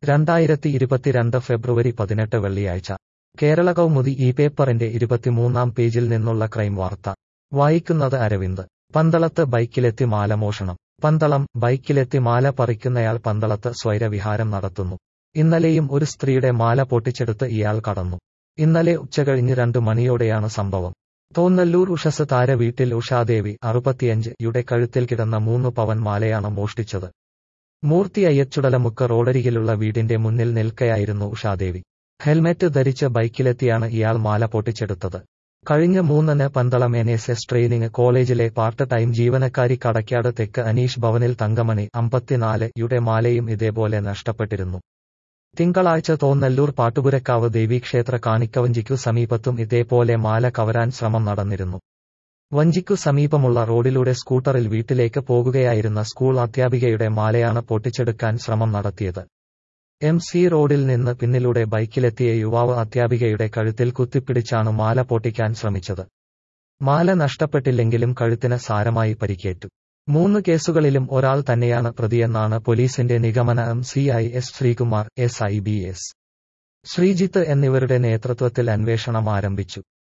രണ്ടായിരത്തി ഇരുപത്തിരണ്ട് ഫെബ്രുവരി പതിനെട്ട് വെള്ളിയാഴ്ച കേരള കൗമുദി ഈ പേപ്പറിന്റെ ഇരുപത്തിമൂന്നാം പേജിൽ നിന്നുള്ള ക്രൈം വാർത്ത വായിക്കുന്നത് അരവിന്ദ് പന്തളത്ത് ബൈക്കിലെത്തി മാല മോഷണം പന്തളം ബൈക്കിലെത്തി മാല പറിക്കുന്നയാൾ പന്തളത്ത് സ്വൈരവിഹാരം നടത്തുന്നു ഇന്നലെയും ഒരു സ്ത്രീയുടെ മാല പൊട്ടിച്ചെടുത്ത് ഇയാൾ കടന്നു ഇന്നലെ ഉച്ചകഴിഞ്ഞ് രണ്ടു മണിയോടെയാണ് സംഭവം തോന്നല്ലൂർ ഉഷസ് താര വീട്ടിൽ ഉഷാദേവി അറുപത്തിയഞ്ച് യുടെ കഴുത്തിൽ കിടന്ന മൂന്ന് പവൻ മാലയാണ് മോഷ്ടിച്ചത് മൂർത്തി അയ്യച്ചുടലമുക്ക് റോഡരികിലുള്ള വീടിന്റെ മുന്നിൽ നിൽക്കയായിരുന്നു ഉഷാദേവി ഹെൽമെറ്റ് ധരിച്ച് ബൈക്കിലെത്തിയാണ് ഇയാൾ മാല പൊട്ടിച്ചെടുത്തത് കഴിഞ്ഞ മൂന്നിന് Pandalam N S S training കോളേജിലെ പാർട്ട് ടൈം ജീവനക്കാരി കടക്കാട് തെക്ക് അനീഷ് ഭവനിൽ തങ്കമണി അമ്പത്തിനാല് യുടെ മാലയും ഇതേപോലെ നഷ്ടപ്പെട്ടിരുന്നു തിങ്കളാഴ്ച തോന്നല്ലൂർ പാട്ടുപുരക്കാവ് ദേവീക്ഷേത്ര കാണിക്കവഞ്ചിക്കു സമീപത്തും ഇതേപോലെ മാല കവരാൻ ശ്രമം നടന്നിരുന്നു വഞ്ചിക്കു സമീപമുള്ള റോഡിലൂടെ സ്കൂട്ടറിൽ വീട്ടിലേക്ക് പോകുകയായിരുന്ന സ്കൂൾ അധ്യാപികയുടെ മാലയാണ് പൊട്ടിച്ചെടുക്കാൻ ശ്രമം നടത്തിയത് എം സി റോഡിൽ നിന്ന് പിന്നിലൂടെ ബൈക്കിലെത്തിയ യുവാവ് അധ്യാപികയുടെ കഴുത്തിൽ കുത്തിപ്പിടിച്ചാണ് മാല പൊട്ടിക്കാൻ ശ്രമിച്ചത് മാല നഷ്ടപ്പെട്ടില്ലെങ്കിലും കഴുത്തിന് സാരമായി പരിക്കേറ്റു മൂന്ന് കേസുകളിലും ഒരാൾ തന്നെയാണ് പ്രതിയെന്നാണ് പോലീസിന്റെ നിഗമനം C I S Sreekumar S I B S Sreejith എന്നിവരുടെ നേതൃത്വത്തിൽ അന്വേഷണം ആരംഭിച്ചു